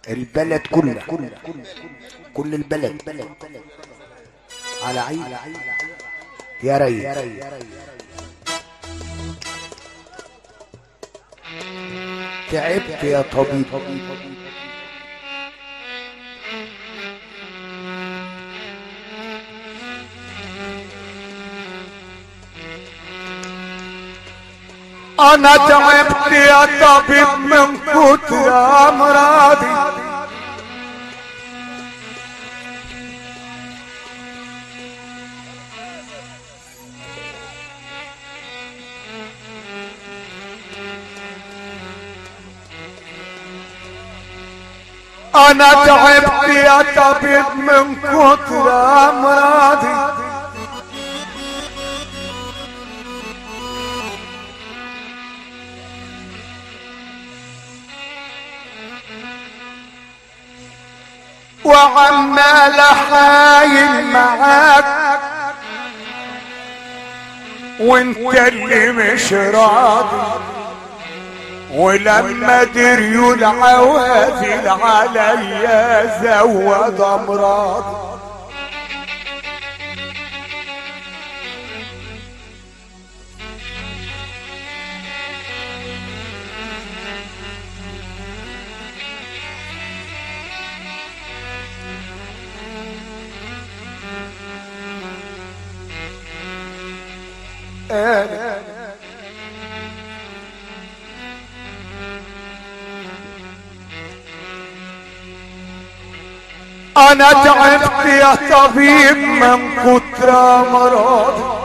البلد كلها كل البلد على عين يا ريت تعبت يا طبيب انا تعبت يا طبيب من كتر امراضي انا تعبت يا طبيب من كتر امراضي وعمال حايل معاك وانت اللي مش راضي ولما دريوا العوافل عليا زود امراضي انا انا تعبت يا طبيب من كتر مرض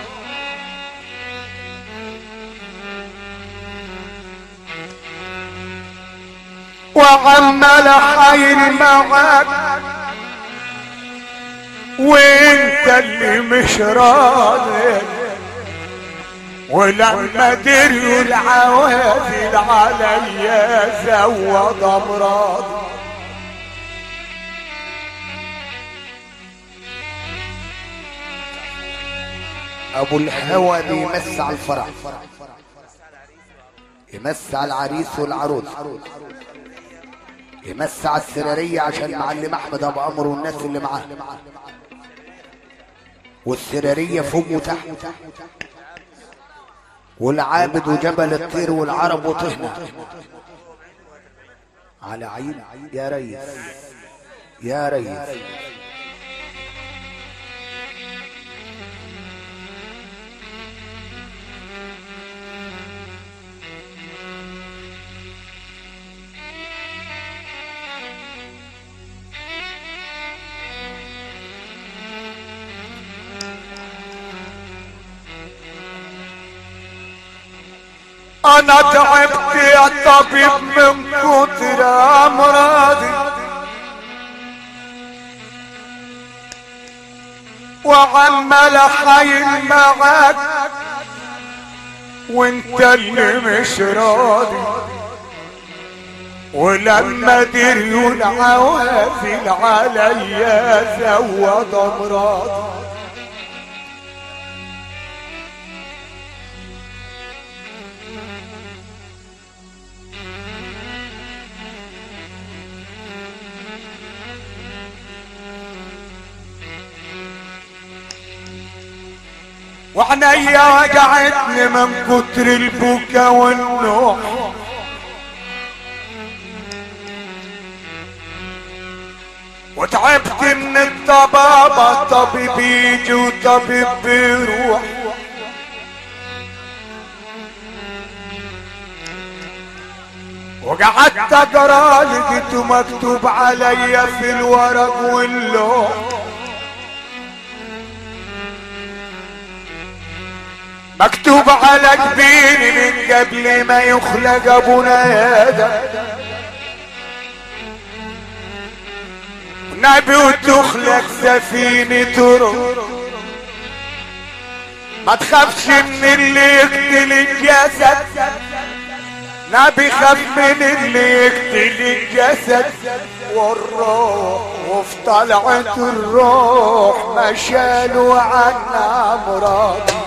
وعمال حير معاك وانت اللي مش راضي ولما دريوا العوافل عليا زود امراضي ابو الهوى بيمس على الفرح يمس على العريس والعروس يمس على السرارية عشان معلم احمد ابو عمرو والناس اللي معاه والسرارية فوق وتحت والعابد وجبل الطير والعرب وطهنا على عين يا ريس يا ريس انا تعبت يا طبيب من كتر امراضي وعمال حيل معاك وانت اللي مش راضي ولما دريوا العوافل عليا زود امراضي وعنيا وقعتني من كتر البكا والنوح وتعبت من الطبابة طبيب يجي وطبيب بيروح وقعدت اقرا لقيته مكتوب عليا في الورق واللوح مكتوب على جبيني من قبل ما يخلق ابونا ادم نبي وتخلق سفينة ترك ما تخافش من اللي يقتل الجسد نبي خاف من اللي يقتل الجسد والروح وفي طلعة الروح ما شالوا عنا امراض